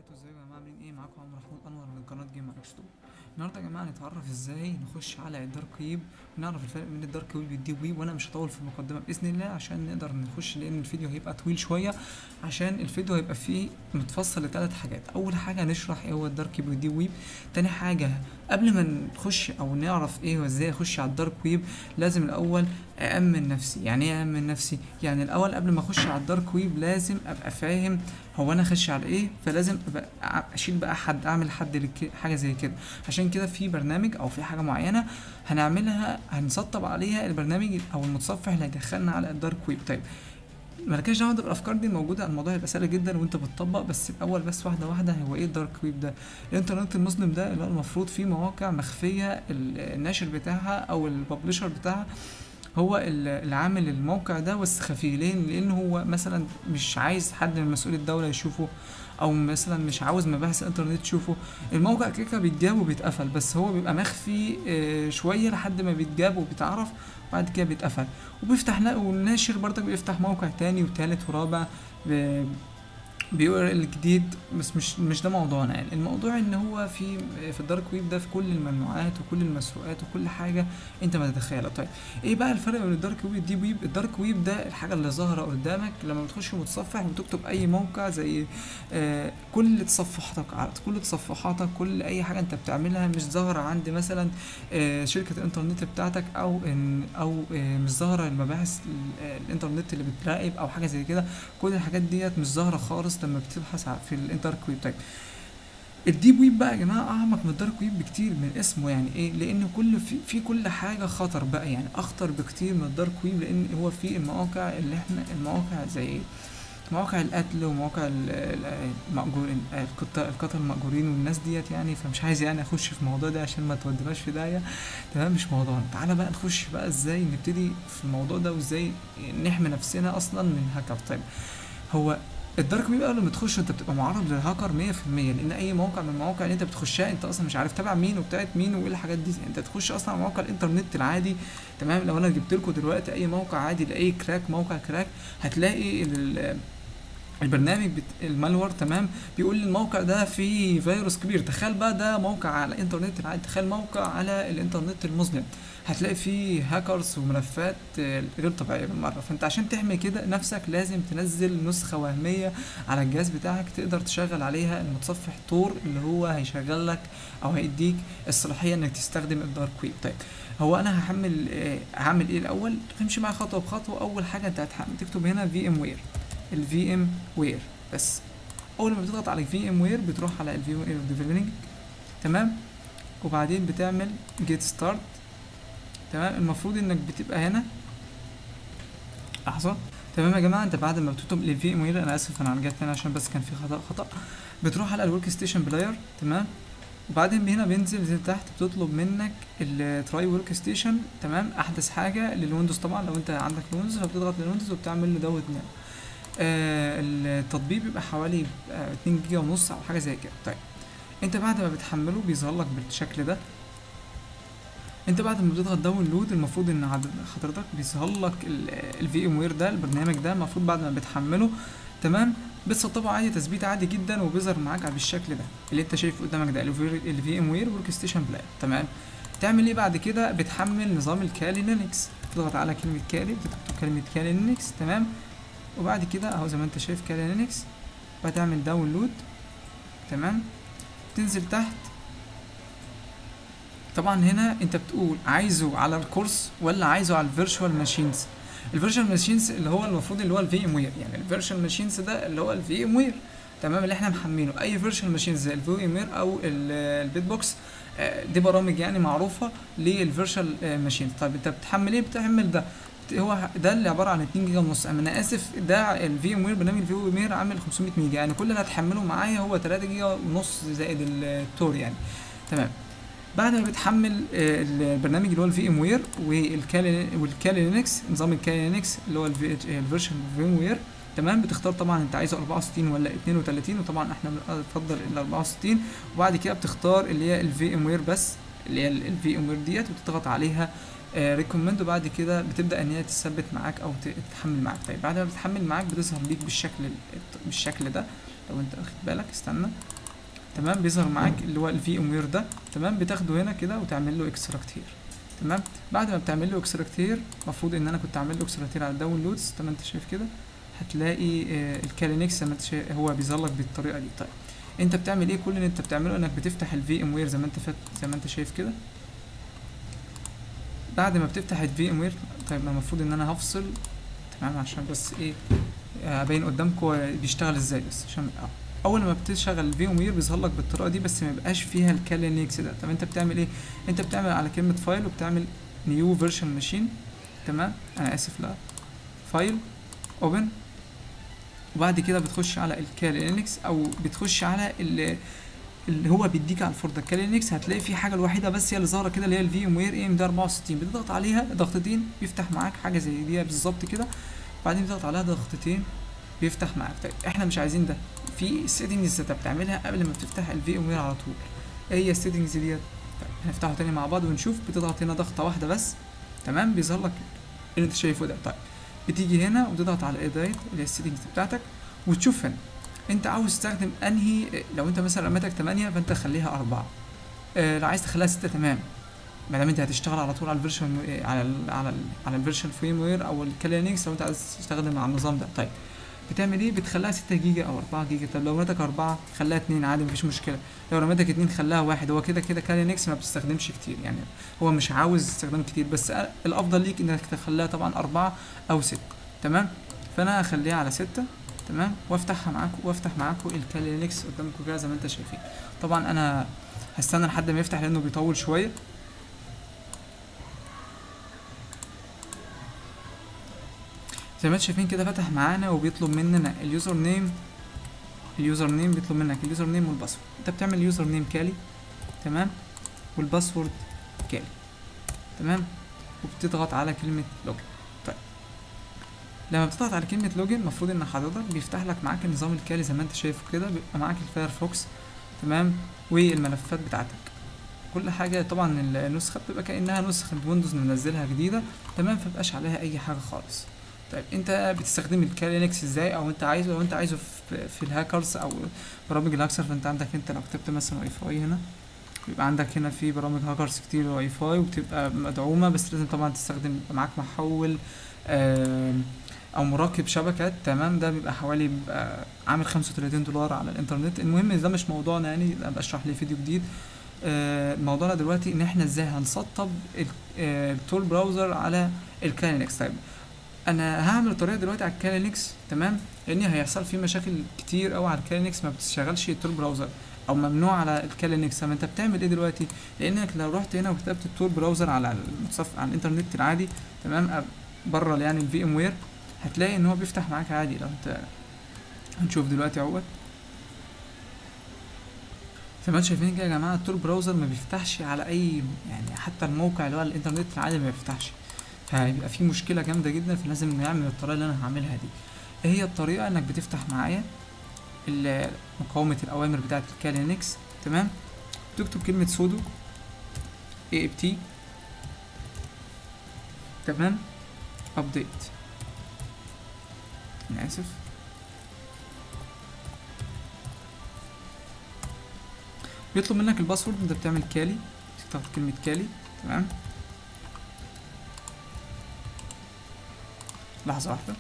انتوا ازاي يا جماعه عاملين ايه معاكم عمرو محمود انور من قناه جيم اكس 2 النهارده يا جماعه هنتعرف ازاي نخش على الدارك ويب ونعرف الفرق بين الدارك ويب والديب ويب وانا مش هطول في المقدمه باذن الله عشان نقدر نخش لان الفيديو هيبقى طويل شويه عشان الفيديو هيبقى فيه متفصل لثلاث حاجات اول حاجه هنشرح ايه هو الدارك ويب والديب ويب تاني حاجه قبل ما نخش او نعرف ايه وازاي اخش على الدارك ويب لازم الاول أأمن نفسي يعني ايه أأمن نفسي يعني الأول قبل ما أخش على الدارك ويب لازم أبقى فاهم هو أنا أخش على إيه فلازم أبقى أشيل بقى حد أعمل حد لك حاجة زي كده عشان كده في برنامج أو في حاجة معينة هنعملها هنسطب عليها البرنامج أو المتصفح اللي هيدخلنا على الدارك ويب طيب مالكش دعوه بالافكار دي موجوده الموضوع هيبقى سهل جدا وانت بتطبق بس الاول بس واحده واحده هو ايه الدارك ويب ده الانترنت المظلم ده اللي هو المفروض فيه مواقع مخفيه الناشر بتاعها او الببلشر بتاعها هو اللي عامل الموقع ده بس خفي ليه لان هو مثلا مش عايز حد من مسؤول الدوله يشوفه او مثلا مش عاوز مباحث الانترنت تشوفه الموقع كده بيتجاب وبيتقفل بس هو بيبقى مخفي شويه لحد ما بيتجاب وبيتعرف بعد كده بيتقفل وبيفتح والناشر برضك بيفتح موقع تاني وتالت ورابع بيقرا الجديد بس مش مش ده موضوعنا يعني الموضوع ان هو في في الدارك ويب ده في كل الممنوعات وكل المسروقات وكل حاجه انت ما تتخيلها طيب ايه بقى الفرق بين الدارك ويب والديب ويب الدارك ويب ده الحاجه اللي ظاهره قدامك لما بتخش متصفح وتكتب اي موقع زي آه كل تصفحاتك كل تصفحاتك كل اي حاجه انت بتعملها مش ظاهره عند مثلا آه شركه الانترنت بتاعتك او إن او آه مش ظاهره المباحث الانترنت اللي بتراقب او حاجه زي كده كل الحاجات ديت مش ظاهره خالص لما بتبحث في الدارك ويب طيب الديب ويب بقى يا جماعه اعمق من الدارك ويب بكتير من اسمه يعني ايه لان كل في, في كل حاجه خطر بقى يعني اخطر بكتير من الدارك ويب لان هو في المواقع اللي احنا المواقع زي مواقع القتل ومواقع المأجورين القتل المأجورين والناس ديت يعني فمش عايز يعني اخش في الموضوع ده عشان ما تودناش في داهيه تمام مش موضوعنا تعالى بقى نخش بقى ازاي نبتدي في الموضوع ده وازاي نحمي نفسنا اصلا من هاكر طيب هو الدارك ويب قبل ما تخش انت بتبقى معرض للهاكر 100% لان اي موقع من المواقع اللي انت بتخشها انت اصلا مش عارف تابع مين وبتاعت مين وايه الحاجات دي انت تخش اصلا على موقع الانترنت العادي تمام لو انا جبت لكم دلوقتي اي موقع عادي لاي كراك موقع كراك هتلاقي البرنامج بت... المالور تمام بيقول لي الموقع ده فيه فيروس كبير تخيل بقى ده موقع على الانترنت العادي تخيل موقع على الانترنت المظلم هتلاقي فيه هاكرز وملفات غير طبيعيه بالمره فانت عشان تحمي كده نفسك لازم تنزل نسخه وهميه على الجهاز بتاعك تقدر تشغل عليها المتصفح تور اللي هو هيشغل لك او هيديك الصلاحيه انك تستخدم الدارك ويب طيب هو انا هحمل هعمل ايه الاول تمشي معايا خطوه بخطوه اول حاجه انت هتحمل تكتب هنا في ام وير الفي ام وير بس اول ما بتضغط على الفي ام وير بتروح على الفي ام وير ديفلوبينج تمام وبعدين بتعمل جيت ستارت تمام المفروض انك بتبقى هنا لحظه تمام يا جماعه انت بعد ما بتكتب الفي ام وير انا اسف انا رجعت هنا عشان بس كان في خطا خطا بتروح على الورك ستيشن بلاير تمام وبعدين هنا بينزل زي تحت بتطلب منك التراي ورك ستيشن تمام احدث حاجه للويندوز طبعا لو انت عندك ويندوز فبتضغط للويندوز وبتعمل له دوت نعم آه التطبيق بيبقى حوالي آه 2 جيجا ونص او حاجه زي كده طيب انت بعد ما بتحمله بيظهر لك بالشكل ده انت بعد ما بتضغط داونلود المفروض ان حضرتك بيظهر لك الفي ام وير ده البرنامج ده المفروض بعد ما بتحمله تمام بتسطبه عادي تثبيت عادي جدا وبيظهر معاك بالشكل ده اللي انت شايفه قدامك ده الفي ام وير ورك ستيشن بلاير تمام تعمل ايه بعد كده بتحمل نظام الكالي لينكس تضغط على كلمه كالي بتكتب كلمه كالي لينكس تمام وبعد كده اهو زي ما انت شايف كالي لينكس بتعمل داونلود تمام تنزل تحت طبعا هنا انت بتقول عايزه على الكورس ولا عايزه على الفيرتشوال ماشينز الفيرتشوال ماشينز اللي هو المفروض اللي هو الفي ام وير يعني الفيرتشوال ماشينز ده اللي هو الفي ام وير تمام اللي احنا محمينه اي فيرتشوال ماشينز زي الفي ام وير او البيت بوكس دي برامج يعني معروفه للفيرتشوال ماشينز طيب انت بتحمل ايه بتحمل ده هو ده اللي عباره عن 2 جيجا ونص انا اسف ده الفي ام وير برنامج الفي ام وير عامل 500 ميجا يعني كل اللي هتحمله معايا هو 3 جيجا ونص زائد التور يعني تمام بعد ما بتحمل البرنامج اللي هو الفي ام وير والكالي والكالي لينكس نظام الكالي لينكس اللي هو الفيرجن في ام وير تمام بتختار طبعا انت عايزه 64 ولا 32 وطبعا احنا بنفضل ال 64 وبعد كده بتختار اللي هي الفي ام وير بس اللي هي الفي ام وير ديت وتضغط عليها ريكومند وبعد كده بتبدا ان هي تثبت معاك او تتحمل معاك طيب بعد ما بتحمل معاك بتظهر ليك بالشكل بالشكل ده لو انت واخد بالك استنى تمام بيظهر معاك اللي هو الفي ام وير ده تمام بتاخده هنا كده وتعمل له اكستراكت هير تمام بعد ما بتعمل له اكستراكت هير المفروض ان انا كنت عامل له اكستراكت هير على الداونلودز تمام انت شايف كده هتلاقي آه الكالينكس زي ما انت شايف هو بيظهر لك بالطريقه دي طيب انت بتعمل ايه كل اللي انت بتعمله انك بتفتح الفي ام وير زي ما انت فات زي ما انت شايف كده بعد ما بتفتح الفي ام وير طيب ما المفروض ان انا هفصل تمام عشان بس ايه ابين قدامكم بيشتغل ازاي بس عشان اول ما بتشغل الفي ام وير بيظهر لك بالطريقه دي بس ما يبقاش فيها الكالينكس ده طب انت بتعمل ايه انت بتعمل على كلمه فايل وبتعمل نيو فيرجن ماشين تمام انا اسف لا فايل اوبن وبعد كده بتخش على الكالينكس او بتخش على اللي, اللي هو بيديك على الفورد الكالينكس هتلاقي في حاجه الوحيده بس هي اللي ظاهره كده اللي هي الفي ام وير اي ام دي 64 بتضغط عليها ضغطتين بيفتح معاك حاجه زي دي بالظبط كده بعدين بتضغط عليها ضغطتين بيفتح معاك طيب احنا مش عايزين ده في سيتنجز انت بتعملها قبل ما بتفتح الفي ام وير على طول ايه هي السيتنجز ديت طيب هنفتحه تاني مع بعض ونشوف بتضغط هنا ضغطه واحده بس تمام بيظهر لك اللي انت شايفه ده طيب بتيجي هنا وتضغط على ايدايت اللي هي السيتنجز بتاعتك وتشوف هنا انت عاوز تستخدم انهي لو انت مثلا رميتك 8 فانت خليها 4 اه لو عايز تخليها 6 تمام ما دام انت هتشتغل على طول على الفيرشن على ال على ال على الفيرشن فريم وير او الكالينكس لو انت عايز تستخدم على النظام ده طيب بتعمل ايه بتخليها 6 جيجا او 4 جيجا طب لو رميتك 4 خليها 2 عادي مفيش مشكله لو رميتك 2 خليها واحد هو كده كده كالينكس ما بتستخدمش كتير يعني هو مش عاوز استخدام كتير بس الافضل ليك انك تخليها طبعا 4 او 6 تمام فانا هخليها على 6 تمام وافتحها معاكم وافتح معاكم الكالينكس قدامكم كده زي ما انتم شايفين طبعا انا هستنى لحد ما يفتح لانه بيطول شويه زي ما انتم شايفين كده فتح معانا وبيطلب مننا اليوزر نيم اليوزر نيم بيطلب منك اليوزر نيم والباسورد انت بتعمل يوزر نيم كالي تمام والباسورد كالي تمام وبتضغط على كلمة لوجن طيب لما بتضغط على كلمة لوجن المفروض ان حضرتك بيفتح لك معاك النظام الكالي زي ما انت شايفه كده بيبقى معاك الفايرفوكس تمام والملفات بتاعتك كل حاجة طبعا النسخة بتبقى كأنها نسخة ويندوز منزلها جديدة تمام فمبقاش عليها أي حاجة خالص طيب انت بتستخدم الكالينكس ازاي او انت عايزه لو انت عايزه في, في الهاكرز او برامج الهاكسر فانت عندك انت لو كتبت مثلا واي فاي هنا بيبقى عندك هنا في برامج هاكرز كتير واي فاي وبتبقى مدعومه بس لازم طبعا تستخدم يبقى معاك محول او مراقب شبكات تمام ده بيبقى حوالي بيبقى عامل 35 دولار على الانترنت المهم ده مش موضوعنا يعني ابقى اشرح لي فيديو جديد موضوعنا دلوقتي ان احنا ازاي هنسطب التول براوزر على الكالينكس طيب انا هعمل طريقه دلوقتي على الكالينكس تمام لان هيحصل فيه مشاكل كتير قوي على الكالينكس ما بتشتغلش التول براوزر او ممنوع على الكالينكس طب انت بتعمل ايه دلوقتي لانك لو رحت هنا وكتبت التول براوزر على المتصفح على الانترنت العادي تمام بره يعني الفي ام وير هتلاقي ان هو بيفتح معاك عادي لو انت هنشوف دلوقتي اهوت زي ما انتم شايفين كده يا جماعه التول براوزر ما بيفتحش على اي يعني حتى الموقع اللي هو الانترنت العادي ما بيفتحش فهيبقى في مشكله جامده جدا فلازم نعمل الطريقه اللي انا هعملها دي ايه هي الطريقه انك بتفتح معايا مقاومه الاوامر بتاعه الكالينكس تمام تكتب كلمه سودو اي اب تي تمام ابديت انا اسف بيطلب منك الباسورد انت بتعمل كالي تكتب كلمه كالي تمام لحظة واحدة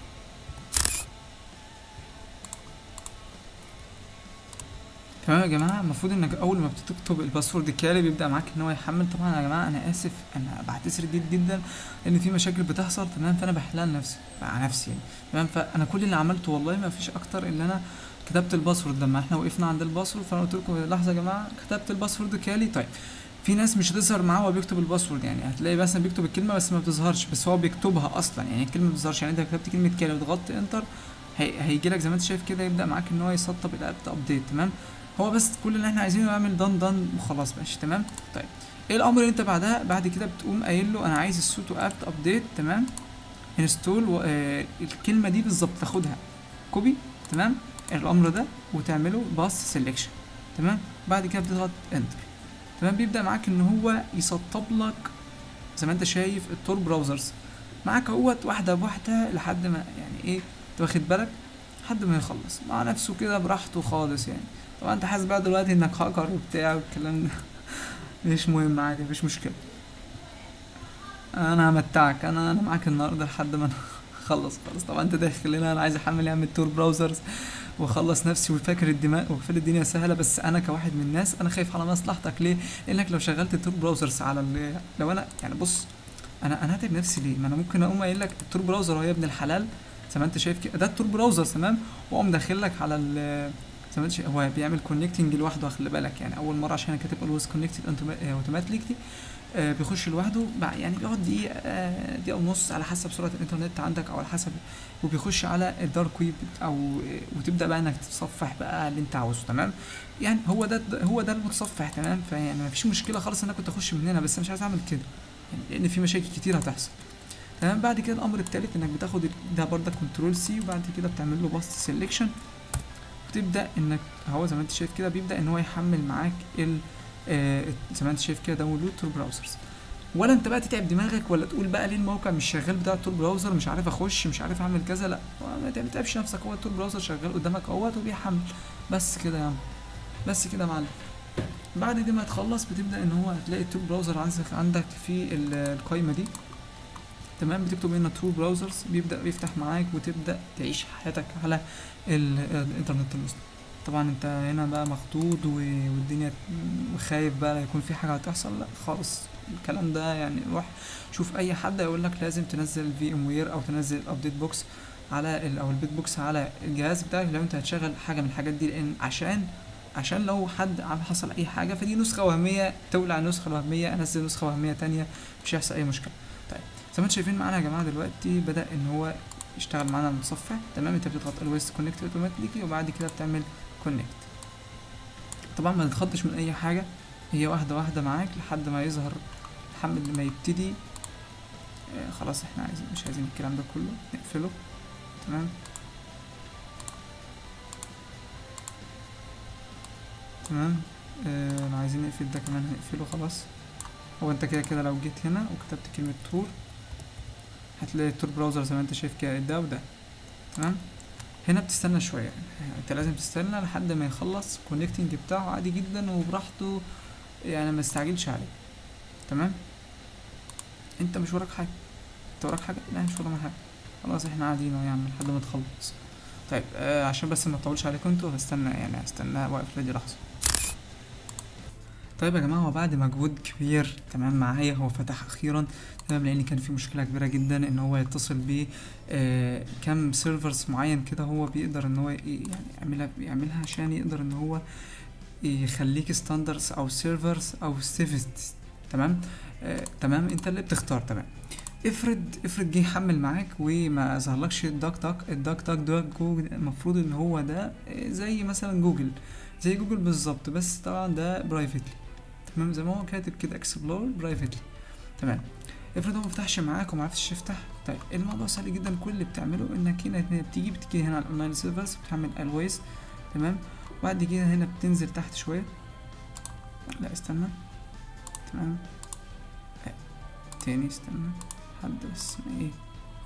تمام يا جماعة المفروض انك اول ما بتكتب الباسورد كالي بيبدأ معاك ان هو يحمل طبعا يا جماعة انا اسف انا بعتذر جدا جدا ان في مشاكل بتحصل تمام فانا بحلها لنفسي على نفسي يعني تمام فانا كل اللي عملته والله ما فيش اكتر ان انا كتبت الباسورد لما احنا وقفنا عند الباسورد فانا قلت لكم لحظة يا جماعة كتبت الباسورد كالي طيب في ناس مش هتظهر معاه وهو بيكتب الباسورد يعني هتلاقي مثلا بيكتب الكلمه بس ما بتظهرش بس هو بيكتبها اصلا يعني الكلمه ما بتظهرش يعني انت كتبت كلمه كالي وضغطت انتر هي هيجي لك زي ما انت شايف كده يبدا معاك ان هو يسطب الاب ابديت تمام هو بس كل اللي احنا عايزينه يعمل دان دان وخلاص ماشي تمام طيب ايه الامر اللي انت بعدها بعد كده بتقوم قايل له انا عايز السوتو اب ابديت تمام انستول و... آه الكلمه دي بالظبط تاخدها كوبي تمام الامر ده وتعمله باس سيلكشن تمام بعد كده بتضغط انتر تمام بيبدا معاك ان هو يسطب لك زي ما انت شايف التور براوزرز معاك اهوت واحده بواحده لحد ما يعني ايه واخد بالك لحد ما يخلص مع نفسه كده براحته خالص يعني طبعا انت حاسس بقى دلوقتي انك هاكر وبتاع والكلام ده مش مهم عادي مفيش مشكله انا همتعك انا انا معاك النهارده لحد ما انا اخلص خالص طبعا انت داخل هنا انا عايز احمل يعمل تور براوزرز واخلص نفسي وفاكر الدماء وفاكر الدنيا سهله بس انا كواحد من الناس انا خايف على مصلحتك ليه لانك لو شغلت التور براوزرز على ال- لو انا يعني بص انا انا هتعب نفسي ليه ما انا ممكن اقوم قايل لك التور براوزر هو يا ابن الحلال زي ما انت شايف كده ده التور براوزر تمام واقوم داخل لك على ال زي ما انت شايف هو بيعمل كونكتنج لوحده خلي بالك يعني اول مره عشان انا كاتب اولويز كونكتد اوتوماتيكلي بيخش لوحده بع- يعني بيقعد دقيقه آه، دقيقه ونص على حسب سرعه الانترنت عندك او على حسب وبيخش على الدارك ويب او وتبدا بقى انك تتصفح بقى اللي انت عاوزه تمام يعني هو ده هو ده المتصفح تمام فيعني ما فيش مشكله خالص ان انا كنت اخش من هنا بس أنا مش عايز اعمل كده يعني لان في مشاكل كتير هتحصل تمام بعد كده الامر الثالث انك بتاخد ال- ده برضه كنترول سي وبعد كده بتعمل له باست سيلكشن وتبدا انك هو زي ما انت شايف كده بيبدا ان هو يحمل معاك ال آه، زي ما انت شايف كده داونلود تور براوزرز ولا انت بقى تتعب دماغك ولا تقول بقى ليه الموقع مش شغال بتاع التور براوزر مش عارف اخش مش عارف اعمل كذا لا ما تتعب- تتعبش نفسك هو التور براوزر شغال قدامك اهوت وبيحمل بس كده يا عم بس كده يا معلم بعد دي ما تخلص بتبدا ان هو هتلاقي التور براوزر عندك عندك في ال- القايمه دي تمام بتكتب هنا تور براوزرز بيبدا بيفتح معاك وتبدا تعيش حياتك على ال- الانترنت المسلم طبعا انت هنا بقى مخضوض و- والدنيا خايف بقى لا يكون في حاجه هتحصل لا خالص الكلام ده يعني روح شوف اي حد يقول لك لازم تنزل في ام وير او تنزل الابديت بوكس على ال او البيت بوكس على الجهاز بتاعك لو انت هتشغل حاجه من الحاجات دي لان عشان عشان لو حد عم حصل اي حاجه فدي نسخه وهميه تولع النسخه الوهميه انزل نسخه وهميه تانية مش هيحصل اي مشكله طيب زي ما انتم شايفين معانا يا جماعه دلوقتي بدا ان هو يشتغل معانا المتصفح تمام انت بتضغط الويست كونكت اوتوماتيكلي وبعد كده بتعمل كونكت طبعا ما تتخضش من اي حاجه هي واحده واحده معاك لحد ما يظهر الحمل ما يبتدي آه خلاص احنا عايزين مش عايزين الكلام ده كله نقفله تمام تمام آه لو عايزين نقفل ده كمان هنقفله خلاص هو انت كده كده لو جيت هنا وكتبت كلمة تور هتلاقي التور براوزر زي ما انت شايف كده ده وده تمام هنا بتستنى شوية يعني انت لازم تستنى لحد ما يخلص الكونكتنج بتاعه عادي جدا وبراحته يعني ما تستعجلش عليه تمام انت مش وراك حاجة انت وراك حاجة لا مش ورانا حاجة خلاص احنا قاعدين اهو يا عم لحد ما تخلص طيب آه عشان بس ما اطولش عليكم انتوا هستنى يعني هستنى واقف لدي لحظة طيب يا جماعة هو بعد مجهود كبير تمام معايا هو فتح أخيرا تمام لأن كان في مشكلة كبيرة جدا إن هو يتصل ب آه كام سيرفرز معين كده هو بيقدر إن هو ي- يعني يعملها يعملها عشان يقدر إن هو يخليك ستاندرز أو سيرفرز أو سيفست تمام آه تمام أنت اللي بتختار تمام افرض افرض جه يحمل معاك وما ظهرلكش الداك تاك الداك تاك ده جوجل المفروض ان هو ده آه، زي مثلا جوجل زي جوجل بالظبط بس طبعا ده برايفتلي تمام زي ما هو كاتب كده اكسبلور برايفتلي تمام افرض هو مفتحش معاك ومعرفتش تفتح طيب الموضوع سهل جدا كل اللي بتعمله انك هنا هنا بتيجي بتيجي هنا على الاونلاين سيرفرز بتعمل الويز تمام وبعد كده هنا بتنزل تحت شويه لا استنى تمام آه، تاني استنى حد بس اسمه ايه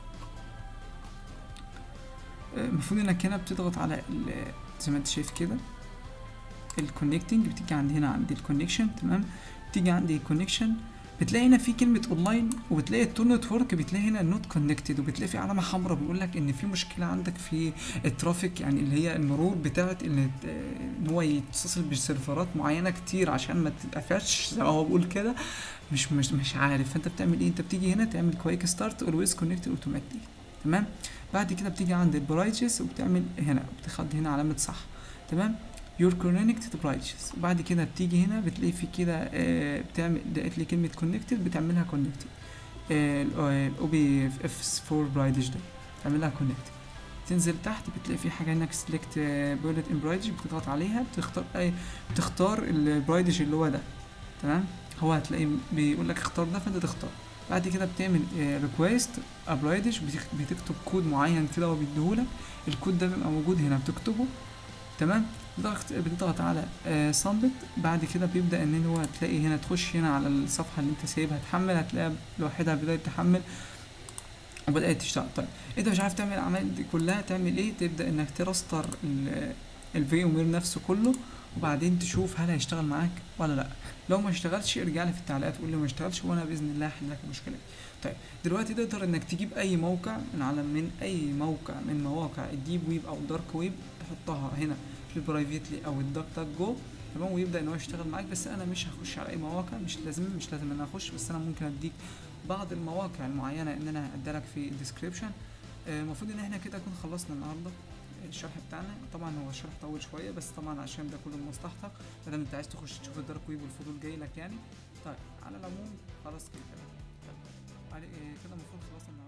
آه، المفروض انك هنا بتضغط على ال- زي ما انت شايف كده الكونكتنج بتيجي عند هنا عند الكونكشن تمام بتيجي عند الكونكشن بتلاقي هنا في كلمة اونلاين وبتلاقي التور نتورك بتلاقي هنا نوت كونكتد وبتلاقي في علامة حمراء بيقول لك ان في مشكلة عندك في الترافيك يعني اللي هي المرور بتاعت ان ان هو يتصل بسيرفرات معينة كتير عشان ما تتقفش زي ما هو بيقول كده مش مش مش عارف فانت بتعمل ايه انت بتيجي هنا تعمل كويك ستارت اولويز كونكت اوتوماتيك تمام بعد كده بتيجي عند البرايتشز وبتعمل هنا بتاخد هنا علامة صح تمام يور كونكتد برايتشز وبعد كده بتيجي هنا بتلاقي في كده آه، بتعمل لقيت لي كلمة كونكتد بتعملها كونكتد الاو بي اف 4 برايدج ده تعملها كونكتد تنزل تحت بتلاقي في حاجة انك سيلكت بولت ان برايدج بتضغط عليها بتختار اي بتختار البرايدج اللي هو ده تمام هو هتلاقي بيقول لك اختار ده فانت تختار بعد كده بتعمل ريكويست ابرايدج بتكتب كود معين كده هو بيديهولك الكود ده بيبقى موجود هنا بتكتبه تمام بتضغط بتضغط على سامبت بعد كده بيبدا ان هو تلاقي هنا تخش هنا على الصفحه اللي انت سايبها تحمل هتلاقيها لوحدها بدايه تحمل وبدات تشتغل طيب انت مش عارف تعمل الاعمال دي كلها تعمل ايه تبدا انك تراستر الفي ام وير نفسه كله وبعدين تشوف هل هيشتغل معاك ولا لا لو ما اشتغلش ارجع لي في التعليقات قول لي ما اشتغلش وانا باذن الله هحل لك المشكله دي طيب دلوقتي تقدر انك تجيب اي موقع من على من اي موقع من مواقع الديب ويب او الدارك ويب تحطها هنا في البرايفيتلي او الدك دك جو تمام ويبدا ان هو يشتغل معاك بس انا مش هخش على اي مواقع مش لازم مش لازم ان انا اخش بس انا ممكن اديك بعض المواقع المعينه ان انا اديها لك في الديسكريبشن المفروض ان احنا كده نكون خلصنا النهارده الشرح بتاعنا طبعا هو الشرح طول شويه بس طبعا عشان ده كله لمصلحتك ما دام انت عايز تخش تشوف الدارك ويب والفضول جاي لك يعني طيب على العموم خلاص كده طيب، على- إيه، كده المفروض خلصنا النهارده